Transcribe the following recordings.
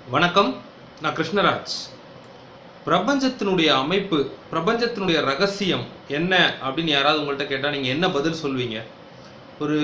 வணக்கம் நான் கிருஷ்ணராஜ் பிரபஞ்சத்தினுடைய அமைப்பு பிரபஞ்சத்தினுடைய ரகசியம் என்ன அப்படின்னு யாராவது உங்கள்கிட்ட கேட்டால் நீங்கள் என்ன பதில் சொல்வீங்க ஒரு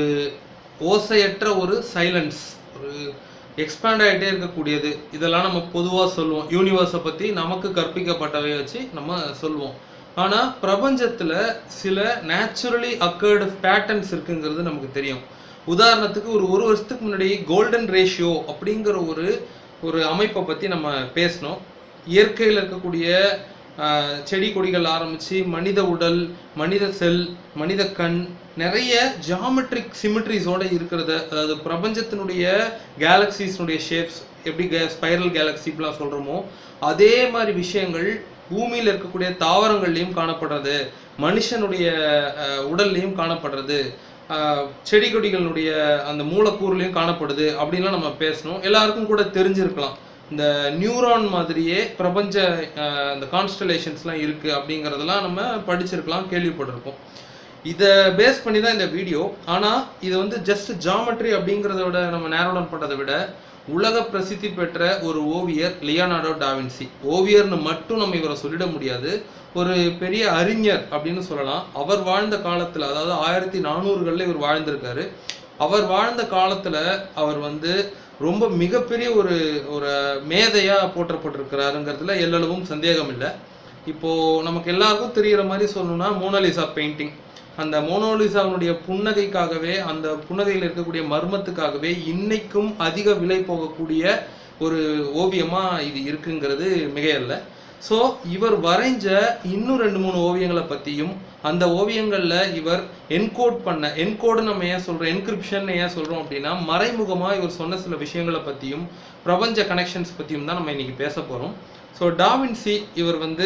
ஓசையற்ற ஒரு சைலன்ஸ் ஒரு எக்ஸ்பேண்ட் ஆகிட்டே இருக்கக்கூடியது இதெல்லாம் நம்ம பொதுவாக சொல்லுவோம் யூனிவர்ஸை பற்றி நமக்கு கற்பிக்கப்பட்டவை வச்சு நம்ம சொல்லுவோம் ஆனால் பிரபஞ்சத்தில் சில நேச்சுரலி அக்கர்டு பேட்டர்ன்ஸ் இருக்குங்கிறது நமக்கு தெரியும் உதாரணத்துக்கு ஒரு ஒரு வருஷத்துக்கு முன்னாடி கோல்டன் ரேஷியோ அப்படிங்கிற ஒரு ஒரு அமைப்பை பற்றி நம்ம பேசினோம் இயற்கையில் இருக்கக்கூடிய ஆஹ், செடி கொடிகள் ஆரம்பித்து மனித உடல் மனித செல் மனித கண் நிறைய ஜாமெட்ரிக் சிமிட்ரிஸோட இருக்கிறத அதாவது பிரபஞ்சத்தினுடைய கேலக்சிஸ்னுடைய ஷேப்ஸ் எப்படி ஸ்பைரல் கேலக்சி இப்படிலாம் சொல்கிறோமோ அதே மாதிரி விஷயங்கள் பூமியில் இருக்கக்கூடிய தாவரங்கள்லையும் காணப்படுறது மனுஷனுடைய அஹ், உடல்லையும் காணப்படுறது ஆஹ், செடி கொடிகளுடைய அந்த மூலக்கூறுலையும் காணப்படுது அப்படின்லாம் நம்ம பேசணும் எல்லாருக்கும் கூட தெரிஞ்சிருக்கலாம் இந்த நியூரான் மாதிரியே பிரபஞ்ச ஆஹ், இந்த கான்ஸ்டலேஷன்ஸ்லாம் இருக்கு அப்படிங்கிறதெல்லாம் நம்ம படிச்சிருக்கலாம் கேள்விப்பட்டிருக்கோம் இதை பேஸ் பண்ணி தான் இந்த வீடியோ ஆனால் இது வந்து ஜஸ்ட் ஜாமெட்ரி அப்படிங்கிறத விட நம்ம நேரோடன் பண்ணதை விட உலக பிரசித்தி பெற்ற ஒரு ஓவியர் லியோனார்டோ டாவின்சி ஓவியர்னு மட்டும் நம்ம இவரை சொல்லிட முடியாது ஒரு பெரிய அறிஞர் அப்படின்னு சொல்லலாம் அவர் வாழ்ந்த காலத்தில் அதாவது ஆயிரத்தி நானூறுகளில் இவர் வாழ்ந்திருக்காரு அவர் வாழ்ந்த காலத்தில் அவர் வந்து ரொம்ப மிகப்பெரிய ஒரு ஒரு மேதையா போற்றப்பட்டிருக்கிறாருங்கிறதுல எல்லளவும் சந்தேகம் இல்லை இப்போ நமக்கு எல்லாருக்கும் தெரிகிற மாதிரி சொல்லணும்னா மோனாலிசா பெயிண்டிங் அந்த மோனோலிசாவினுடைய புன்னகைக்காகவே அந்த புன்னகையில் இருக்கக்கூடிய மர்மத்துக்காகவே இன்னைக்கும் அதிக விலை போகக்கூடிய ஒரு ஓவியமா இது இருக்குங்கிறது மிகையல்ல ஸோ இவர் வரைஞ்ச இன்னும் ரெண்டு மூணு ஓவியங்களை பற்றியும் அந்த ஓவியங்களில் இவர் என்கோட் பண்ண என்கோடு நம்ம ஏன் சொல்கிறோம் என்கிரிப்ஷன் ஏன் சொல்கிறோம் அப்படின்னா மறைமுகமாக இவர் சொன்ன சில விஷயங்களை பற்றியும் பிரபஞ்ச கனெக்ஷன்ஸ் பற்றியும் தான் நம்ம இன்னைக்கு பேச போகிறோம் ஸோ டாவின்சி இவர் வந்து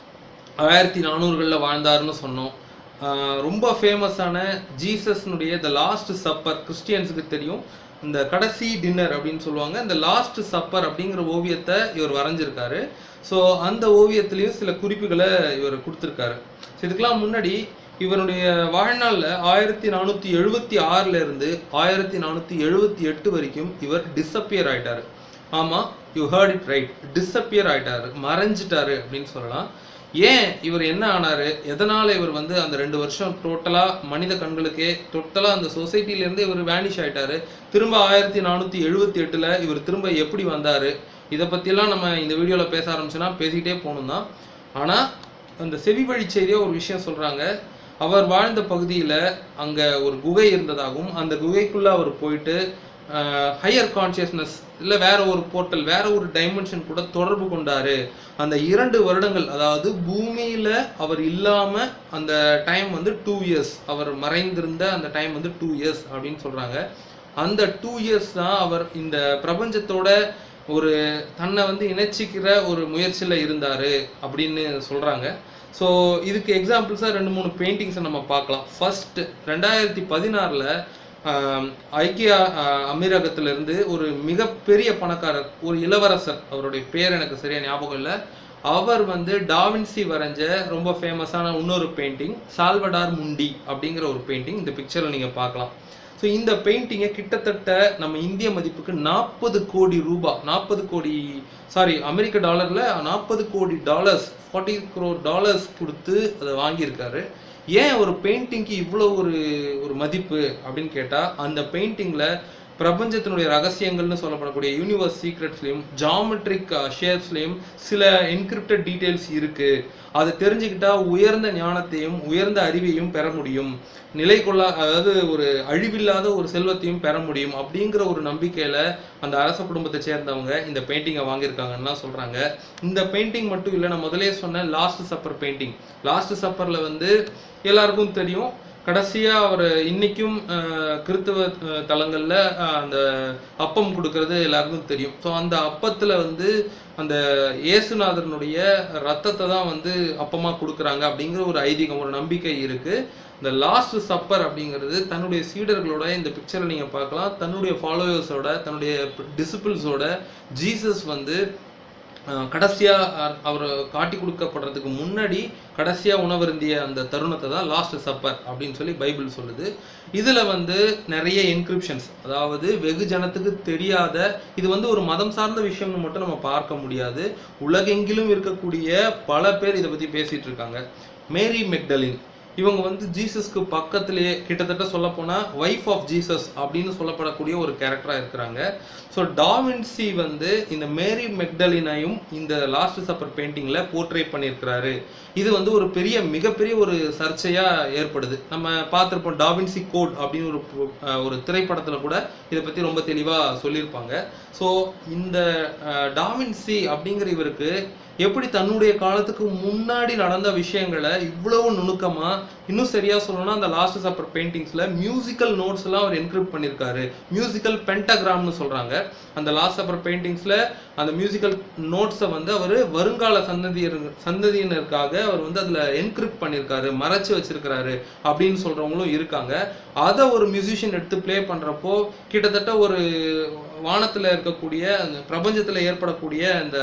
ஆயிரத்தி நானூறுகளில் வாழ்ந்தாருன்னு சொன்னோம் ஆஹ் ரொம்ப ஃபேமஸான ஜீசஸ்னுடைய த லாஸ்ட் சப்பர் கிறிஸ்டியன்ஸுக்கு தெரியும் இந்த கடைசி டின்னர் அப்படின்னு சொல்லுவாங்க இந்த லாஸ்ட் சப்பர் அப்படிங்கிற ஓவியத்தை இவர் வரைஞ்சிருக்காரு ஸோ அந்த ஓவியத்திலையும் சில குறிப்புகளை இவர் கொடுத்துருக்காரு ஸோ இதுக்கெல்லாம் முன்னாடி இவருடைய வாழ்நாளில் ஆயிரத்தி நானூற்றி எழுபத்தி ஆறுல இருந்து ஆயிரத்தி நானூற்றி எழுபத்தி எட்டு வரைக்கும் இவர் டிஸப்பியர் ஆயிட்டாரு ஆமாம் you heard it right disappear ஆயிட்டாரு மறைஞ்சிட்டாரு அப்படின்னு சொல்லலாம் ஏன் இவர் என்ன ஆனாரு எதனால இவர் வந்து அந்த ரெண்டு வருஷம் டோட்டலா மனித கண்களுக்கே டோட்டலா அந்த சொசைட்டில இருந்து இவர் வேனிஷ் ஆயிட்டாரு திரும்ப ஆயிரத்தி நானூத்தி எழுபத்தி எட்டுல இவர் திரும்ப எப்படி வந்தாரு இதை பத்தியெல்லாம் நம்ம இந்த வீடியோல பேச ஆரம்பிச்சோன்னா பேசிக்கிட்டே போகணும் தான் ஆனா அந்த செவி வழி செய்தியா ஒரு விஷயம் சொல்றாங்க அவர் வாழ்ந்த பகுதியில அங்க ஒரு குகை இருந்ததாகவும் அந்த குகைக்குள்ள அவர் போயிட்டு ஹையர் கான்சியஸ்னஸ் இல்லை வேற ஒரு போர்ட்டல் வேற ஒரு டைமென்ஷன் கூட தொடர்பு கொண்டாரு அந்த இரண்டு வருடங்கள் அதாவது பூமியில அவர் இல்லாம அந்த டைம் வந்து டூ இயர்ஸ் அவர் மறைந்திருந்த அந்த டைம் வந்து டூ இயர்ஸ் அப்படின்னு சொல்றாங்க அந்த டூ இயர்ஸ் தான் அவர் இந்த பிரபஞ்சத்தோட ஒரு தன்னை வந்து இணைச்சிக்கிற ஒரு முயற்சியில இருந்தாரு அப்படின்னு சொல்றாங்க ஸோ இதுக்கு எக்ஸாம்பிள்ஸாக ரெண்டு மூணு பெயிண்டிங்ஸை நம்ம பார்க்கலாம் ஃபர்ஸ்ட் ரெண்டாயிரத்தி பதினாறில் ஐக்கிய ஆஹ், அமீரகத்திலிருந்து ஒரு மிகப்பெரிய பணக்காரர் ஒரு இளவரசர் அவருடைய பேர் எனக்கு சரியா ஞாபகம் இல்லை அவர் வந்து டாவின்சி வரைஞ்ச ரொம்ப ஃபேமஸான இன்னொரு பெயிண்டிங் சால்வடார் முண்டி அப்படிங்கிற ஒரு பெயிண்டிங் இந்த பிக்சரில் நீங்கள் பார்க்கலாம் ஸோ இந்த பெயிண்டிங்கை கிட்டத்தட்ட நம்ம இந்திய மதிப்புக்கு நாற்பது கோடி ரூபாய் நாற்பது கோடி சாரி அமெரிக்க டாலரில் நாற்பது கோடி டாலர்ஸ் ஃபார்ட்டி crore டாலர்ஸ் கொடுத்து அதை வாங்கியிருக்காரு ஏன் ஒரு பெயிண்டிங்க்கு இவ்வளோ ஒரு ஒரு மதிப்பு அப்படின்னு கேட்டால் அந்த பெயிண்டிங்கில் பிரபஞ்சத்தினுடைய ரகசியங்கள்னு சொல்லப்படக்கூடிய யூனிவர்ஸ் சீக்ரெட்ஸ்லையும் ஜாமெட்ரிக் ஷேப்ஸ்லையும் சில என்கிரிப்டட் டீடைல்ஸ் இருக்கு அதை தெரிஞ்சுக்கிட்டா உயர்ந்த ஞானத்தையும் உயர்ந்த அறிவையும் பெற முடியும் நிலை கொள்ளா அதாவது ஒரு அழிவில்லாத ஒரு செல்வத்தையும் பெற முடியும் அப்படிங்கிற ஒரு நம்பிக்கையில அந்த அரச குடும்பத்தை சேர்ந்தவங்க இந்த பெயிண்டிங்கை வாங்கியிருக்காங்கன்னா சொல்றாங்க இந்த பெயிண்டிங் மட்டும் இல்லை நான் முதலே சொன்ன லாஸ்ட் சப்பர் பெயிண்டிங் லாஸ்ட் சப்பர்ல வந்து எல்லாருக்கும் தெரியும் கடைசியா அவர் இன்னைக்கும் அஹ், கிறித்துவ அஹ், தலங்கள்ல அஹ், அந்த அப்பம் கொடுக்கறது எல்லாருக்கும் தெரியும் ஸோ அந்த அப்பத்துல வந்து அந்த இயேசுநாதரனுடைய ரத்தத்தை தான் வந்து அப்பமா கொடுக்குறாங்க அப்படிங்கிற ஒரு ஐதீகம் ஒரு நம்பிக்கை இருக்கு இந்த லாஸ்ட் சப்பர் அப்படிங்கிறது தன்னுடைய சீடர்களோட இந்த பிக்சரை நீங்க பார்க்கலாம் தன்னுடைய ஃபாலோவர்ஸோட தன்னுடைய டிசிபிள்ஸோட ஜீசஸ் வந்து அஹ் கடைசியா அஹ் அவர் காட்டி கொடுக்கப்படுறதுக்கு முன்னாடி கடைசியா உணவருந்திய அந்த தருணத்தை தான் லாஸ்ட் சப்பர் அப்படின்னு சொல்லி பைபிள் சொல்லுது இதுல வந்து நிறைய என்கிரிப்ஷன்ஸ் அதாவது வெகு ஜனத்துக்கு தெரியாத இது வந்து ஒரு மதம் சார்ந்த விஷயம்னு மட்டும் நம்ம பார்க்க முடியாது உலகெங்கிலும் இருக்கக்கூடிய பல பேர் இதை பத்தி பேசிட்டு இருக்காங்க மேரி மெக்டலின் இவங்க வந்து ஜீசஸ்க்கு பக்கத்திலேயே கிட்டத்தட்ட சொல்ல போனா ஒய்ஃப் ஆஃப் ஜீசஸ் அப்படின்னு சொல்லப்படக்கூடிய ஒரு கேரக்டரா இருக்கிறாங்க ஸோ டாவின்சி வந்து இந்த மேரி மெக்டலினையும் இந்த லாஸ்ட் சப்பர் பெயிண்டிங்ல போர்ட்ரேட் பண்ணியிருக்கிறாரு இது வந்து ஒரு பெரிய மிகப்பெரிய ஒரு சர்ச்சையா ஏற்படுது நம்ம பார்த்திருப்போம் டாவின்சி கோட் அப்படின்னு ஒரு pro- அஹ் ஒரு திரைப்படத்துல கூட இதை பத்தி ரொம்ப தெளிவா சொல்லியிருப்பாங்க ஸோ இந்த அஹ், டாவின்சி அப்படிங்கிற இவருக்கு எப்படி தன்னுடைய காலத்துக்கு முன்னாடி நடந்த விஷயங்களை இவ்வளவு நுணுக்கமா இன்னும் சரியா சொல்லணும்னா அந்த லாஸ்ட் சப்பர் பெயிண்டிங்ஸ்ல மியூசிக்கல் நோட்ஸ் எல்லாம் அவர் என்கிரிப்ட் பண்ணியிருக்காரு மியூசிக்கல் பென்டகிராம்னு சொல்றாங்க அந்த லாஸ்ட் சப்பர் பெயிண்டிங்ஸ்ல அந்த மியூசிக்கல் நோட்ஸை வந்து அவர் வருங்கால சந்ததியர் சந்ததியினருக்காக அவர் வந்து அதுல என்கிரிப்ட் பண்ணியிருக்காரு மறைச்சு வச்சிருக்கிறாரு அப்படின்னு சொல்றவங்களும் இருக்காங்க அதை ஒரு மியூசிஷியன் எடுத்து ப்ளே பண்றப்போ கிட்டத்தட்ட ஒரு வானத்துல இருக்கக்கூடிய அந்த பிரபஞ்சத்துல ஏற்படக்கூடிய அந்த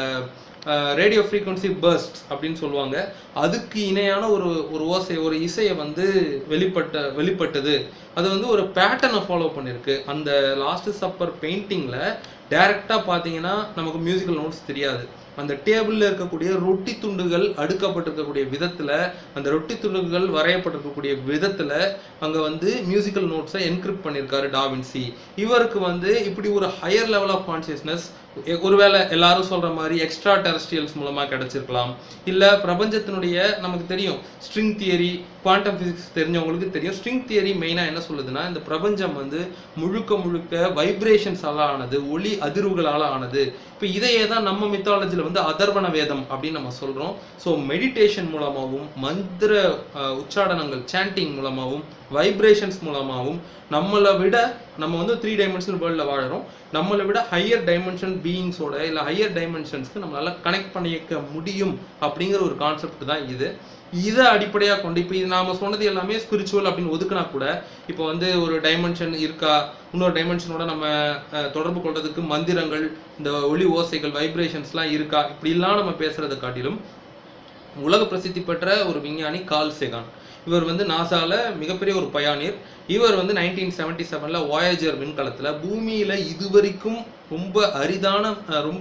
ரேடியோ ஃப்ரீக்வன்சி பர்ஸ்ட் அப்படின்னு சொல்லுவாங்க அதுக்கு இணையான ஒரு ஒரு ஓசை ஒரு இசையை வந்து வெளிப்பட்ட வெளிப்பட்டது அது வந்து ஒரு பேட்டர்னை ஃபாலோ பண்ணிருக்கு அந்த லாஸ்ட் சப்பர் பெயிண்டிங்ல டைரக்டா பார்த்தீங்கன்னா நமக்கு மியூசிக்கல் நோட்ஸ் தெரியாது அந்த டேபிள்ல இருக்கக்கூடிய ரொட்டி துண்டுகள் அடுக்கப்பட்டிருக்கக்கூடிய விதத்துல அந்த ரொட்டி துண்டுகள் வரையப்பட்டிருக்கக்கூடிய விதத்துல அங்க வந்து மியூசிக்கல் நோட்ஸை என்கிரிப்ட் பண்ணியிருக்காரு டாவின்சி இவருக்கு வந்து இப்படி ஒரு ஹையர் லெவல் ஆஃப் கான்சியஸ்னஸ் ஒருவேளை எல்லாரும் சொல்ற மாதிரி எக்ஸ்ட்ரா டெரஸ்ட்ரியல்ஸ் மூலமா கிடைச்சிருக்கலாம் இல்ல பிரபஞ்சத்தினுடைய நமக்கு தெரியும் ஸ்ட்ரிங் தியரி குவாண்டம் பிசிக்ஸ் தெரிஞ்சவங்களுக்கு தெரியும் ஸ்ட்ரிங் தியரி மெயினா என்ன சொல்லுதுன்னா இந்த பிரபஞ்சம் வந்து முழுக்க முழுக்க வைப்ரேஷன்ஸால ஆனது ஒளி அதிர்வுகளால ஆனது இப்போ இதையே தான் நம்ம மித்தாலஜில வந்து அதர்வண வேதம் அப்படின்னு நம்ம சொல்றோம் ஸோ மெடிடேஷன் மூலமாகவும் மந்திர அஹ், உச்சாடனங்கள் சாண்டிங் மூலமாகவும் வைப்ரேஷன்ஸ் மூலமாகவும் நம்மளை விட நம்ம வந்து த்ரீ டைமென்ஷனல் வேர்ல்டில் வாழறோம் நம்மளை விட ஹையர் டைமென்ஷன் பீயிங்ஸோட இல்லை ஹையர் டைமென்ஷன்ஸ்க்கு நம்மளால கனெக்ட் பண்ணிக்க முடியும் அப்படிங்கிற ஒரு கான்செப்ட் தான் இது இதை அடிப்படையாக கொண்டு இப்போ இது நாம சொன்னது எல்லாமே ஸ்பிரிச்சுவல் அப்படின்னு ஒதுக்குனா கூட இப்போ வந்து ஒரு டைமென்ஷன் இருக்கா இன்னொரு டைமென்ஷனோட நம்ம அஹ், தொடர்பு கொள்றதுக்கு மந்திரங்கள் இந்த ஒளி ஓசைகள் வைப்ரேஷன்ஸ்லாம் இருக்கா இப்படிலாம் நம்ம பேசுறதை காட்டிலும் உலக பிரசித்தி பெற்ற ஒரு விஞ்ஞானி கால் செகான் இவர் வந்து நாசால மிகப்பெரிய ஒரு பயானியர் இவர் வந்து நைன்டீன் செவன்டி செவன்ல வாயேஜர் விண்கலத்துல பூமியில இதுவரைக்கும் ரொம்ப அரிதான அஹ், ரொம்ப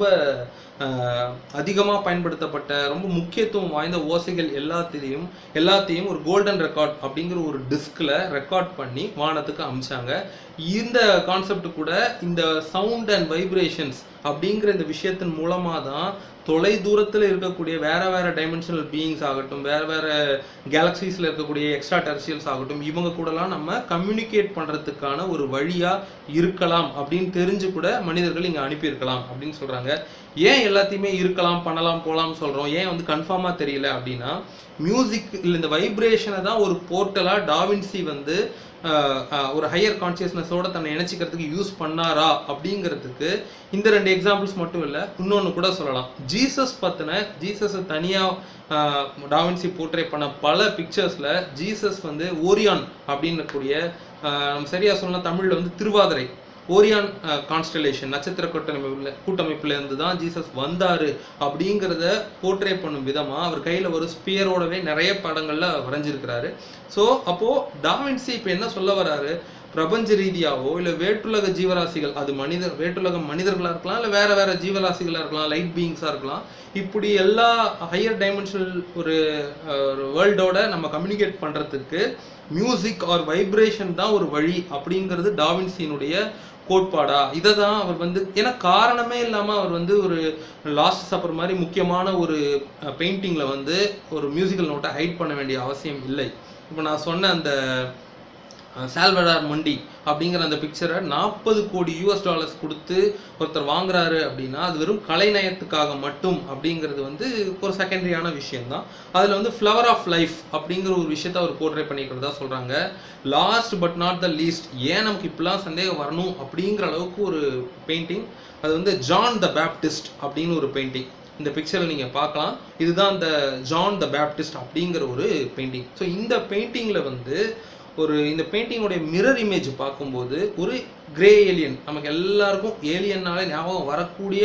அஹ், அதிகமா பயன்படுத்தப்பட்ட ரொம்ப முக்கியத்துவம் வாய்ந்த ஓசைகள் எல்லாத்தையும் எல்லாத்தையும் ஒரு கோல்டன் ரெக்கார்ட் அப்படிங்கிற ஒரு டிஸ்க்ல ரெக்கார்ட் பண்ணி வானத்துக்கு அமிச்சாங்க இந்த கான்செப்ட் கூட இந்த சவுண்ட் அண்ட் வைப்ரேஷன்ஸ் அப்படிங்கிற இந்த விஷயத்தின் மூலமா தான் தொலை தூரத்துல இருக்கக்கூடிய வேற வேற டைமென்ஷனல் பீயிங்ஸ் ஆகட்டும் வேற வேற கேலக்சிஸ்ல இருக்கக்கூடிய எக்ஸ்ட்ரா டெர்சியல்ஸ் ஆகட்டும் இவங்க கூடலாம் நம்ம கம்யூனிகேட் பண்றதுக்கான ஒரு வழியா இருக்கலாம் அப்படின்னு தெரிஞ்சு கூட மனிதர்கள் இங்க அனுப்பியிருக்கலாம் அப்படின்னு சொல்றாங்க ஏன் எல்லாத்தையுமே இருக்கலாம் பண்ணலாம் போலாம் சொல்றோம் ஏன் வந்து கன்ஃபார்மா தெரியல அப்படின்னா மியூசிக் இல்ல இந்த வைப்ரேஷனை தான் ஒரு போர்ட்டலா டாவின்சி வந்து ஆஹ், ஆஹ், ஒரு ஹையர் கான்சியஸ்னஸோட தன்னை இணைச்சிக்கிறதுக்கு யூஸ் பண்ணாரா அப்படிங்கிறதுக்கு இந்த ரெண்டு எக்ஸாம்பிள்ஸ் மட்டும் இல்ல இன்னொன்னு கூட சொல்லலாம் ஜீசஸ் பத்தின ஜீசஸை தனியா ஆஹ், டாவின்சி போர்ட்ரே பண்ண பல பிக்சர்ஸ்ல ஜீசஸ் வந்து ஓரியான் அப்படின்னு கூடிய ஆஹ், நம்ம சரியா சொன்னா தமிழ்ல வந்து திருவாதிரை ஓரியான் கான்ஸ்டலேஷன் நட்சத்திர கூட்டமைப்புல கூட்டமைப்புல இருந்து தான் ஜீசஸ் வந்தாரு அப்படிங்கிறத போர்ட்ரே பண்ணும் விதமா அவர் கையில ஒரு ஸ்பியரோடவே நிறைய படங்கள்ல வரைஞ்சிருக்கிறாரு ஸோ அப்போ டாவின்சி இப்போ என்ன சொல்ல வராரு பிரபஞ்ச ரீதியாவோ இல்ல வேற்றுலக ஜீவராசிகள் அது மனிதர் வேற்றுலக மனிதர்களா இருக்கலாம் இல்ல வேற வேற ஜீவராசிகளா இருக்கலாம் லைட் பீயிங்ஸா இருக்கலாம் இப்படி எல்லா ஹையர் டைமென்ஷனல் ஒரு வேர்ல்டோட நம்ம கம்யூனிகேட் பண்றதுக்கு மியூசிக் ஆர் வைப்ரேஷன் தான் ஒரு வழி அப்படிங்கிறது டாவின்சியினுடைய கோட்பாடா இதை தான் அவர் வந்து ஏன்னா காரணமே இல்லாம அவர் வந்து ஒரு லாஸ்ட் சப்பர் மாதிரி முக்கியமான ஒரு பெயிண்டிங்ல வந்து ஒரு மியூசிக்கல் நோட்டை ஹைட் பண்ண வேண்டிய அவசியம் இல்லை இப்போ நான் சொன்ன அந்த சால்வடார் மண்டி அப்படிங்கிற அந்த பிக்சரை நாற்பது கோடி யூஎஸ் டாலர்ஸ் கொடுத்து ஒருத்தர் வாங்குறாரு அப்படின்னா அது வெறும் கலைநயத்துக்காக மட்டும் அப்படிங்கிறது வந்து ஒரு செகண்டரியான விஷயம் தான் அதில் வந்து ஃப்ளவர் ஆஃப் லைஃப் அப்படிங்கிற ஒரு விஷயத்த அவர் போர்ட்ரே பண்ணிக்கிறதா சொல்கிறாங்க last but not the least ஏன் நமக்கு இப்படிலாம் சந்தேகம் வரணும் அப்படிங்கிற அளவுக்கு ஒரு பெயிண்டிங் அது வந்து ஜான் த பேப்டிஸ்ட் அப்படின்னு ஒரு பெயிண்டிங் இந்த பிக்சரை நீங்கள் பார்க்கலாம் இதுதான் இந்த ஜான் த பேப்டிஸ்ட் அப்படிங்கிற ஒரு பெயிண்டிங் ஸோ இந்த பெயிண்டிங்கில் வந்து ஒரு இந்த பெயிண்டிங்கோடைய மிரர் இமேஜ் பார்க்கும்போது ஒரு கிரே ஏலியன் நமக்கு எல்லாருக்கும் ஏலியன்னாலே ஞாபகம் வரக்கூடிய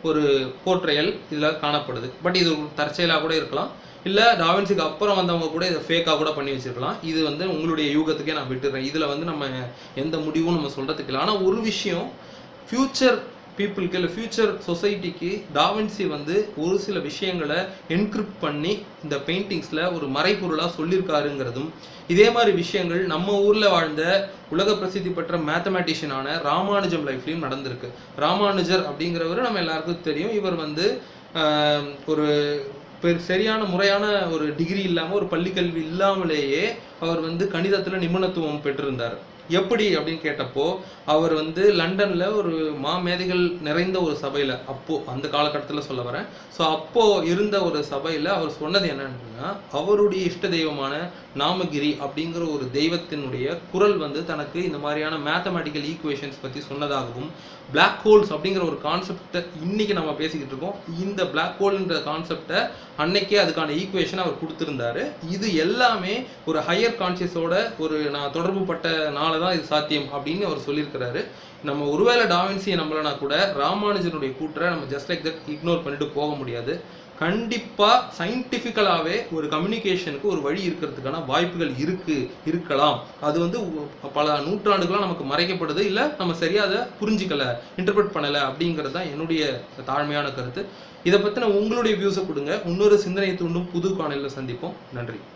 ஒரு போர்ட்ரையல் இதில் காணப்படுது பட் இது ஒரு தற்செயலாக கூட இருக்கலாம் இல்லை டாவின்சிக்கு அப்புறம் வந்தவங்க கூட இதை ஃபேக்காக கூட பண்ணி வச்சிருக்கலாம் இது வந்து உங்களுடைய யூகத்துக்கே நான் விட்டுறேன் இதில் வந்து நம்ம எந்த முடிவும் நம்ம சொல்கிறதுக்கு இல்லை ஆனால் ஒரு விஷயம் ஃப்யூச்சர் பீப்புளுக்கு இல்லை ஃப்யூச்சர் சொசைட்டிக்கு டாவின்சி வந்து ஒரு சில விஷயங்களை என்கிரிப்ட் பண்ணி இந்த பெயிண்டிங்ஸில் ஒரு மறைபொருளாக சொல்லியிருக்காருங்கிறதும் இதே மாதிரி விஷயங்கள் நம்ம ஊரில் வாழ்ந்த உலக பிரசித்தி பெற்ற மேத்தமேட்டிஷியனான ராமானுஜம் லைஃப்லையும் நடந்திருக்கு ராமானுஜர் அப்படிங்கிறவர் நம்ம எல்லாருக்கும் தெரியும் இவர் வந்து ஆஹ், ஒரு பெரு- சரியான முறையான ஒரு டிகிரி இல்லாமல் ஒரு பள்ளிக்கல்வி இல்லாமலேயே அவர் வந்து கணிதத்தில் நிபுணத்துவம் பெற்றிருந்தார் எப்படி அப்படின்னு கேட்டப்போ அவர் வந்து லண்டன்ல ஒரு மாமேதைகள் நிறைந்த ஒரு சபையில அப்போ அந்த காலகட்டத்தில் சொல்ல வரேன் ஸோ அப்போ இருந்த ஒரு சபையில அவர் சொன்னது என்னன்னா அவருடைய இஷ்ட தெய்வமான நாமகிரி அப்படிங்கிற ஒரு தெய்வத்தினுடைய குரல் வந்து தனக்கு இந்த மாதிரியான மேத்தமேட்டிக்கல் ஈக்குவேஷன்ஸ் பத்தி சொன்னதாகவும் Black ஹோல்ஸ் அப்படிங்கிற ஒரு கான்செப்டை இன்னைக்கு நம்ம பேசிக்கிட்டு இருக்கோம் இந்த Black ஹோல்ன்ற கான்செப்டை அன்னைக்கே அதுக்கான ஈக்குவேஷன் அவர் கொடுத்திருந்தாரு இது எல்லாமே ஒரு ஹையர் கான்சியஸோட ஒரு நான் தொடர்பு பட்டனால தான் இது சாத்தியம் அப்படின்னு அவர் சொல்லியிருக்கிறாரு நம்ம ஒருவேளை டாவின்சியை நம்பலனா கூட ராமானுஜனுடைய கூற்றை நம்ம ஜஸ்ட் லைக் தட் இக்னோர் பண்ணிட்டு போக முடியாது கண்டிப்பா சயின்டிஃபிக்கலாவே ஒரு கம்யூனிகேஷனுக்கு ஒரு வழி இருக்கிறதுக்கான வாய்ப்புகள் இருக்கு இருக்கலாம் அது வந்து உ- பல நூற்றாண்டுகளா நமக்கு மறைக்கப்படுது இல்ல நம்ம சரியா அதை புரிஞ்சிக்கல இன்டர்பிரட் பண்ணல அப்படிங்கிறது தான் என்னுடைய தாழ்மையான கருத்து இதை பத்தின உங்களுடைய வியூஸை கொடுங்க இன்னொரு சிந்தனை தூண்டும் புது காணொலியில் சந்திப்போம் நன்றி